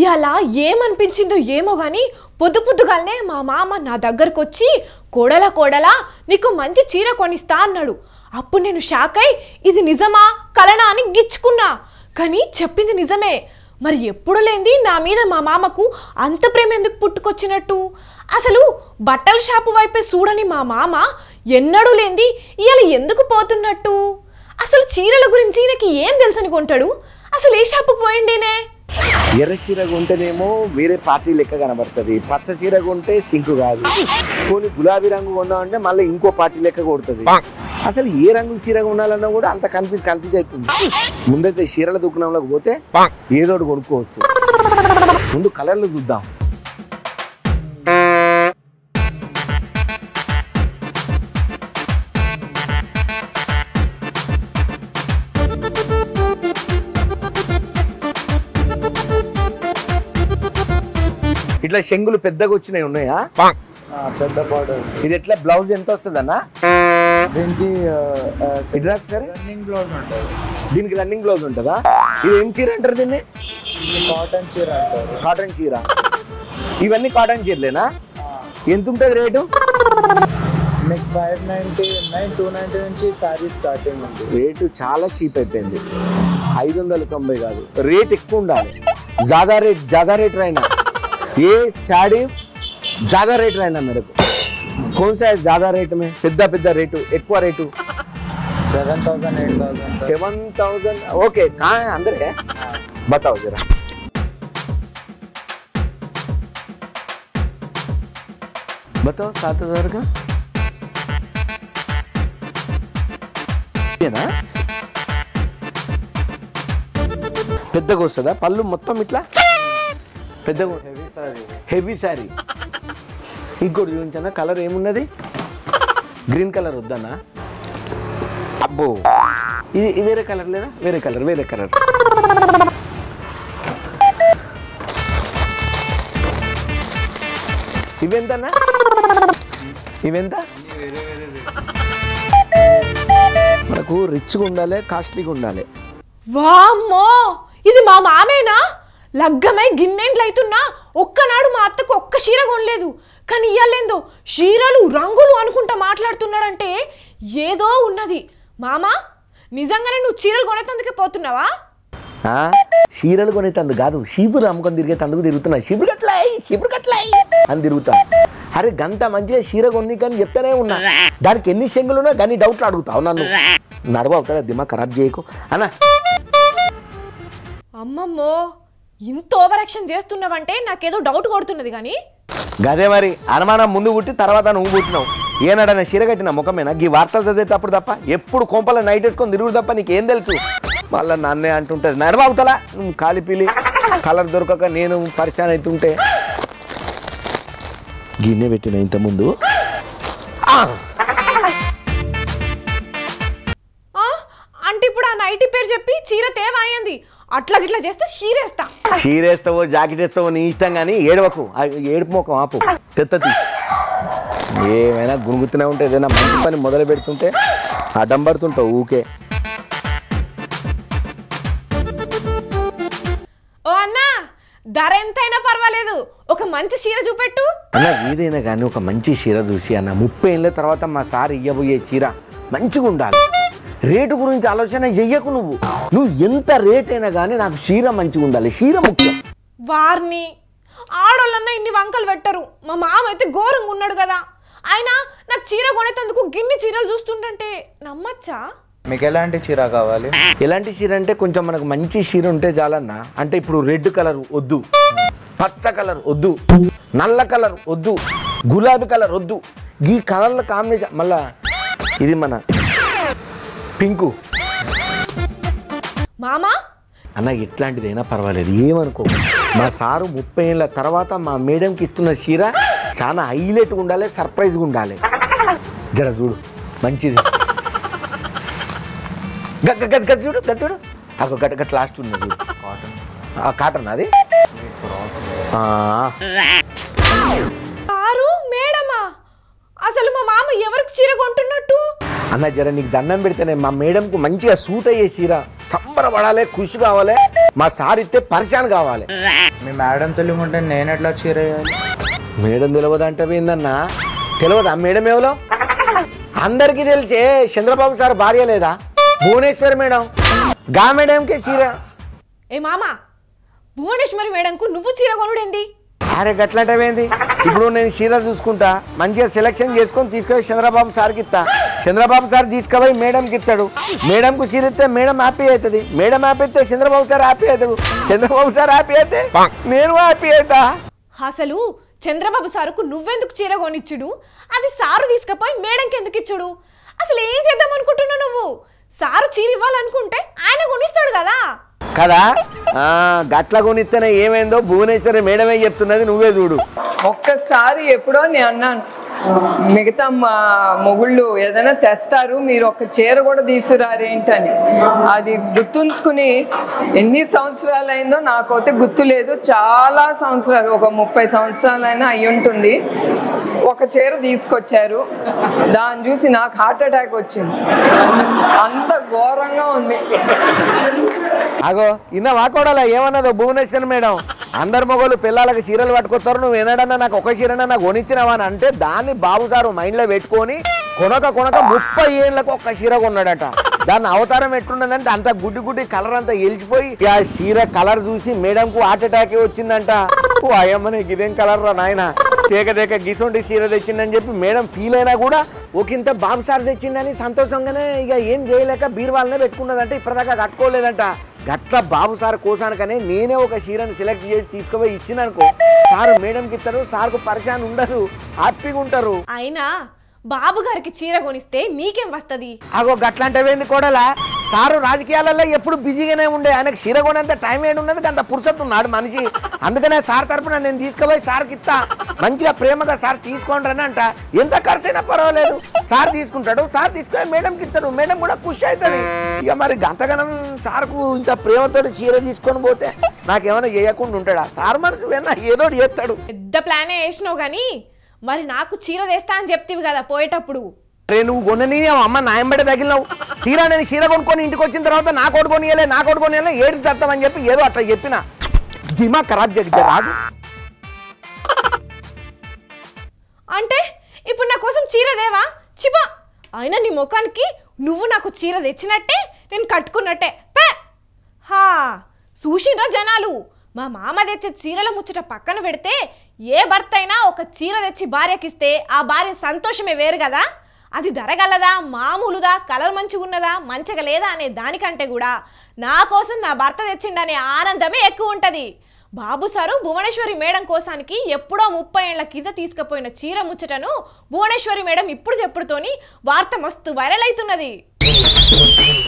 ఇవాళ ఏమనిపించిందో ఏమో గాని పొద్దు పొద్దుగాలనే మా మామ నా దగ్గరకు వచ్చి కోడలా కోడలా నీకు మంచి చీర కొనిస్తా అన్నాడు అప్పుడు నేను షాక్ అయి ఇది నిజమా కలనా అని గిచ్చుకున్నా కానీ చెప్పింది నిజమే మరి ఎప్పుడు లేంది నా మీద మా మామకు అంత ప్రేమ ఎందుకు పుట్టుకొచ్చినట్టు అసలు బట్టల షాపు వైపే చూడని మా మామ ఎన్నడూ లేంది ఇవాళ ఎందుకు పోతున్నట్టు అసలు చీరల గురించి ఈయనకి ఏం తెలుసని కొంటాడు అసలు ఏ షాపుకు పోయిండేనే ఎర్ర చీర కొంటేనేమో వేరే పార్టీ లెక్క కనబడుతుంది పచ్చ చీర కొంటే సింకు కాదు కొన్ని గులాబీ రంగు కొందామంటే మళ్ళీ ఇంకో పార్టీ లెక్క కొడుతుంది అసలు ఏ రంగు చీర కొనాలన్నా కూడా అంత కన్ఫ్యూజ్ కన్ఫ్యూజ్ అవుతుంది ముందైతే చీరల దుకాణంలోకి పోతే ఏదో ఒకటి కొనుక్కోవచ్చు ముందు కలర్లు చూద్దాం ఇట్లా శంగులు పెద్దగా వచ్చినాయి ఉన్నాయా ఆ, పెద్ద బార్డర్ ఇది ఎట్లా బ్లౌజ్ ఎంత వస్తుంది అన్న దీనికి ఇట్లా సరే రన్నింగ్ బ్లౌజ్ ఉంటుంది దీనికి రన్నింగ్ బ్లౌజ్ ఉంటుందా ఇది ఏం చీర అంటారు దీన్ని కాటన్ చీర అంటారు కాటన్ చీర ఇవన్నీ కాటన్ చీరలేనా ఎంత ఉంటుంది రేటు మీకు ఫైవ్ నైంటీ ఉన్నాయి టూ నైంటీ నుంచి శారీ స్టార్టింగ్ ఉంది రేటు చాలా చీప్ అయిపోయింది ఐదు వందల తొంభై కాదు రేట్ ఎక్కువ ఉండాలి జాదా రేట్ జాదా రేట్ రైనా ఏ సాడీ జాదా రేట్ రైనా మేరకు కౌన్ సా జాదా రేట్ మే పెద్ద పెద్ద రేటు ఎక్కువ rate seven thousand eight thousand seven thousand okay कहाँ है अंदर है बताओ जरा बताओ सात हजार का ఏనా పెద్దగా వస్తుందా పళ్ళు మొత్తం ఇట్లా పెద్దగా హెవీ సారీ హెవీ శారీ ఇంకోటి చూపించానా కలర్ ఏమున్నది గ్రీన్ కలర్ వద్దన్నా అబ్బో ఇది ఇది వేరే కలర్ లేదా వేరే కలర్ వేరే కలర్ ఇవెంతన్నా ఇవెంత మనకు రిచ్గా ఉండాలి కాస్ట్లీగా ఉండాలి వామ్మో ఇది మా మామేనా లగ్గమై గిన్నెంట్లు అవుతున్నా ఒక్కనాడు మా అత్తకు ఒక్క చీర కొనలేదు కానీ ఇయ్యాలేందో చీరలు రంగులు అనుకుంటా మాట్లాడుతున్నాడంటే ఏదో ఉన్నది మామా నిజంగానే నువ్వు చీరలు కొనేటందుకే పోతున్నావా ఆ? చీరలు కొనేతందు కాదు షీపులు అమ్ముకొని తిరిగే తందుకు తిరుగుతున్నా షిపురు కట్లాయి షిపురు కట్లాయి అని తిరుగుతా అరే గంత మంచిగా చీర కొన్ని కానీ చెప్తానే ఉన్నా దానికి ఎన్ని శంగులు ఉన్నా కానీ డౌట్లు అడుగుతావు నన్ను నడవ కదా దిమా ఖరాబ్ చేయకు అన్న అమ్మమ్మో ఇంత ఓవర్ యాక్షన్ చేస్తున్నావంటే నాకేదో డౌట్ కొడుతున్నది కానీ గదే మరి అనుమానం ముందు పుట్టి తర్వాత నువ్వు పుట్టినావు ఏనాడైనా చీర కట్టిన ముఖమేనా ఈ వార్తలు చదివేటప్పుడు తప్ప ఎప్పుడు కొంపల నైట్ వేసుకొని తిరుగుడు తప్ప నీకేం తెలుసు మళ్ళీ నన్నే అంటుంటుంది నడవవుతలా నువ్వు కాలిపిలి కలర్ దొరకక నేను పరిచయం అవుతుంటే గిన్నె పెట్టిన ఇంతకుముందు ఆ! ఆ? అంటే ఇప్పుడు ఆ నైటీ పేరు చెప్పి చీర తేవాయింది అట్లా గిట్లా చేస్తే చీరేస్తా చీరేస్తావో జాకెట్ వేస్తావో నీ ఇష్టం కానీ ఏడవకు ఆ ఏడుపు ముఖం ఆపు తెత్తది ఏమైనా గునుగుతూనే ఉంటే ఏదైనా మంచి పని మొదలు పెడుతుంటే అడ్డం పడుతుంటావు ఊకే ఓ అన్నా ధర ఎంతైనా పర్వాలేదు ఒక మంచి చీర చూపెట్టు అన్న ఏదైనా కానీ ఒక మంచి చీర చూసి అన్న ముప్పై ఏళ్ళ తర్వాత మా సార్ ఇయ్యబోయే చీర మంచిగా ఉండాలి రేటు గురించి ఆలోచన చెయ్యకు నువ్వు నువ్వు ఎంత రేట్ అయినా కానీ నాకు చీర మంచిగా ఉండాలి చీర ముఖ్యం వారిని ఆడోళ్ళన్నా ఇన్ని వంకలు పెట్టరు మా మామ అయితే ఘోరంగా ఉన్నాడు కదా ఆయన నాకు చీర కొనేటందుకు గిన్ని చీరలు చూస్తుంటే నమ్మచ్చా మీకు ఎలాంటి చీర కావాలి ఎలాంటి చీర అంటే కొంచెం మనకు మంచి చీర ఉంటే చాలన్న అంటే ఇప్పుడు రెడ్ కలర్ వద్దు పచ్చ కలర్ వద్దు నల్ల కలర్ వద్దు గులాబీ కలర్ వద్దు ఈ కలర్ల కాంబినేషన్ మళ్ళా ఇది మన పింకు మామా అన్న ఎట్లాంటిదైనా పర్వాలేదు ఏమనుకో మా సారు ముప్పై ఏళ్ళ తర్వాత మా మేడంకి ఇస్తున్న చీర చాలా హైలైట్గా ఉండాలి సర్ప్రైజ్గా ఉండాలి జర చూడు మంచిది గట్ గట్ గట్ గట్ చూడు గట్ చూడు అగో గట్ గట్ లాస్ట్ ఉన్నది చూడు కాటన్ ఆ కాటన్ అది ఆ, కారు మేడమా అసలు మా మామ ఎవరికి చీర కొంటున్నట్టు అన్న జర నీకు దండం పెడితేనే మా మేడంకు మంచిగా సూట్ అయ్యే చీర సంబరపడాలి ఖుషి కావాలి మా సార్ ఇస్తే పరిశాన్ కావాలి మీ మేడం తెలివి ఉంటే నేను ఎట్లా చీర వేయాలి మేడం తెలియదంటే ఏందన్నా తెలియదా మేడం ఎవరో అందరికీ తెలిసే చంద్రబాబు సార్ భార్య లేదా భువనేశ్వరి మేడం గా మేడంకే చీర ఏ మామ భువనేశ్వరి మేడంకు నువ్వు చీర కొనుడేంది అరే గట్లంటవేంది ఇప్పుడు నేను చీర చూసుకుంటా మంచిగా సెలెక్షన్ చేసుకొని తీసుకొని చంద్రబాబు సార్కి ఇస్తా చంద్రబాబు సార్ తీసుకుపోయి మేడంకి ఇస్తాడు మేడంకు చీర ఇస్తే మేడం హ్యాపీ అవుతుంది మేడం హ్యాపీ అయితే చంద్రబాబు సార్ హ్యాపీ అవుతాడు చంద్రబాబు సార్ హ్యాపీ అయితే నేను హ్యాపీ అవుతా అసలు చంద్రబాబు సారుకు నువ్వెందుకు చీర కొనిచ్చుడు అది సారు తీసుకుపోయి మేడంకి ఎందుకు ఇచ్చుడు అసలు ఏం చేద్దాం అనుకుంటున్నావు నువ్వు సారు చీర ఇవ్వాలనుకుంటే ఆయన కొనిస్తాడు కదా కదా ఆ, గట్ల కొనిస్తేనే ఏమైందో భువనేశ్వరి మేడమే చెప్తున్నది నువ్వే చూడు ఒక్కసారి ఎప్పుడో నేను అన్నాను మిగతా మా మొగుళ్ళు ఏదైనా తెస్తారు మీరు ఒక చీర కూడా తీసుకురారేంటని అది గుర్తుంచుకుని ఎన్ని సంవత్సరాలు అయిందో నాకైతే గుర్తు లేదు చాలా సంవత్సరాలు ఒక ముప్పై సంవత్సరాలైనా అయి ఉంటుంది ఒక చీర తీసుకొచ్చారు దాన్ని చూసి నాకు హార్ట్ అటాక్ వచ్చింది అంత ఘోరంగా ఉంది అగో ఇన్న వాకోడాలా ఏమన్నదో భువనేశ్వర్ మేడం అందరు మొగోళ్ళు పిల్లలకి చీరలు పట్టుకొస్తారు నువ్వు ఏనాడన్నా నాకు ఒక చీరన్నా నాకు కొనిచ్చినావా అని అంటే దాన్ని బాబు సారు మైండ్లో పెట్టుకొని కొనక కొనక ముప్పై ఏళ్ళకు ఒక్క చీర కొన్నాడట దాని అవతారం ఎట్లున్నదంటే అంత గుడ్డి గుడ్డి కలర్ అంతా ఎలిచిపోయి ఆ చీర కలర్ చూసి మేడంకు హార్ట్ అటాక్ వచ్చిందంట ఓ అయ్యమ్మని ఇదేం కలర్ రా నాయన తేక తేక గిసొంటి చీర తెచ్చిందని చెప్పి మేడం ఫీల్ అయినా కూడా ఒకంత బాబు సార్ తెచ్చిండని సంతోషంగానే ఇక ఏం చేయలేక బీర్వాళ్ళనే పెట్టుకున్నదంటే ఇప్పటిదాకా కట్టుకోలేదంట గట్ల బాబు సార్ కోసానికనే నేనే ఒక చీరను సెలెక్ట్ చేసి తీసుకుపోయి ఇచ్చిననుకో సార్ మేడంకి ఇస్తారు సార్కు పరిచయం ఉండదు హ్యాపీగా ఉంటారు అయినా బాబు గారికి చీర కొనిస్తే నీకేం వస్తది అగో గట్లాంటివేంది కూడలా సారు రాజకీయాలలో ఎప్పుడు బిజీగానే ఉండే ఆయనకు చీర కొనేంత టైం ఏడు ఉన్నది అంత పురుషత్తు ఉన్నాడు మనిషి అందుకనే సార్ తరపున నేను తీసుకుపోయి సార్కి ఇస్తా మంచిగా ప్రేమగా సార్ తీసుకోండి అని అంట ఎంత ఖర్చు అయినా పర్వాలేదు సార్ తీసుకుంటాడు సార్ తీసుకొని మేడంకి ఇస్తాడు మేడం కూడా ఖుషి అవుతుంది ఇక మరి గంతగనం సార్కు ఇంత ప్రేమతోటి చీర తీసుకొని పోతే నాకేమైనా చేయకుండా ఉంటాడా సార్ మనసు విన్నా ఏదో ఒకటి చేస్తాడు పెద్ద ప్లానే వేసినావు కానీ మరి నాకు చీర తెస్తా అని చెప్తివి కదా పోయేటప్పుడు రే నువ్వు కొనని అమ్మ నాయంబడి తగిలినావు తీరా నేను చీర కొనుక్కొని ఇంటికి వచ్చిన తర్వాత నా కోటి కొనియలే నా కోటి కొనియలే ఏడు తెస్తామని చెప్పి ఏదో అట్లా చెప్పిన దిమా ఖరాబ్ జరిగితే రాదు అంటే ఇప్పుడు నా కోసం చీర దేవా చిపా అయినా నీ ముఖానికి నువ్వు నాకు చీర తెచ్చినట్టే నేను కట్టుకున్నట్టే పే హా చూసిండ్రా జనాలు మా మామ తెచ్చే చీరల ముచ్చట పక్కన పెడితే ఏ భర్త అయినా ఒక చీర తెచ్చి భార్యకిస్తే ఆ భార్య సంతోషమే వేరు కదా అది ధరగలదా మామూలుదా కలర్ మంచిగా ఉన్నదా మంచిగా లేదా అనే దానికంటే కూడా నా కోసం నా భర్త తెచ్చిండనే ఆనందమే ఎక్కువ ఉంటుంది బాబు సారు భువనేశ్వరి మేడం కోసానికి ఎప్పుడో ముప్పై ఏళ్ల కింద తీసుకుపోయిన చీర ముచ్చటను భువనేశ్వరి మేడం ఇప్పుడు చెప్పుడుతోని వార్త మస్తు వైరల్ అవుతున్నది